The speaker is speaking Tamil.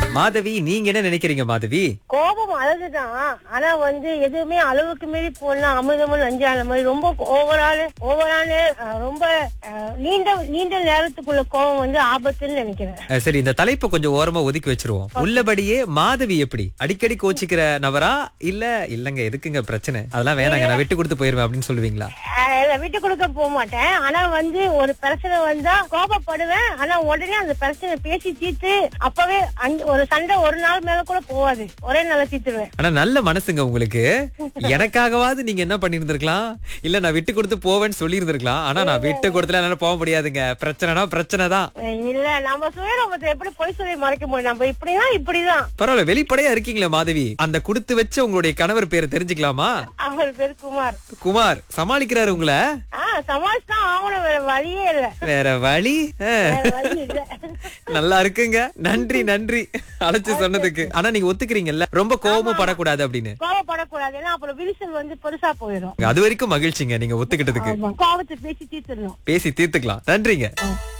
மாதவி நீங்க என்ன நினைக்கிறீங்க மாதவி கோபம் அழகுதான் ஆனா வந்து எதுவுமே அளவுக்கு மீறி போனா அமிர்தமும் நஞ்சான மாதிரி ரொம்ப ஓவரால் ஓவரான ரொம்ப அஹ், நீண்ட நீண்ட நேரத்துக்குள்ள கோபம் வந்து ஆபத்துன்னு நினைக்கிறேன் அஹ், சரி இந்த தலைப்பை கொஞ்சம் ஓரமா ஒதுக்கி வச்சிருவோம் உள்ளபடியே மாதவி எப்படி அடிக்கடி கோச்சிக்கிற நபரா இல்ல இல்லங்க எதுக்குங்க பிரச்சனை அதெல்லாம் வேணாங்க நான் விட்டு கொடுத்து போயிருவேன் அப்படின்னு சொல்லுவீங்களா அஹ், இல்ல, விட்டு கொடுக்க போக மாட்டேன் ஆனா வந்து ஒரு பிரச்சனை வந்தா கோபப்படுவேன் ஆனா உடனே அந்த பிரச்சனை பேசி தீர்த்து அப்பவே அஞ்சு- ஒரு சண்டை ஒரு நாள் மேல கூட போகாது ஒரே நாள தீர்த்துருவேன் ஆனா நல்ல மனசுங்க உங்களுக்கு எனக்காகவாது நீங்க என்ன பண்ணிருந்திருக்கலாம் இல்ல நான் விட்டு கொடுத்து போவேன்னு சொல்லி இருந்திருக்கலாம் ஆனா நான் விட்டு கொடுத்துல என்னால போக முடியாதுங்க பிரச்சனைனா பிரச்சனை தான் இல்ல நம்ம சுயரூபத்தை எப்படி பொய் சொல்லி மறைக்க முடியும் நம்ம இப்படிதான் இப்படிதான் பரவாயில்ல வெளிப்படையா இருக்கீங்களே மாதவி அந்த கொடுத்து வச்ச உங்களுடைய கணவர் பேரை தெரிஞ்சுக்கலாமா அவர் பேர் குமார் குமார் சமாளிக்கிறாரு உங்களை ஆஹ் சமாளிச்சு தான் ஆகணும் வேற வழியே இல்ல வேற வழி அஹ். வேற வழி இல்ல நல்லா இருக்குங்க நன்றி நன்றி அழைச்சு சொன்னதுக்கு ஆனா நீங்க ஒத்துக்கிறீங்கல்ல ரொம்ப கோபமும் படக்கூடாது அப்படின்னு கோவப்படக்கூடாது ஏன்னா அப்புறம் விரிசல் வந்து பெருசா போயிடும் அது வரைக்கும் மகிழ்ச்சிங்க நீங்க ஒத்துக்கிட்டதுக்கு ஆமா. கோவத்தை பேசி தீர்த்துடணும் பேசி தீர்த்துக்கலாம் நன்றிங்க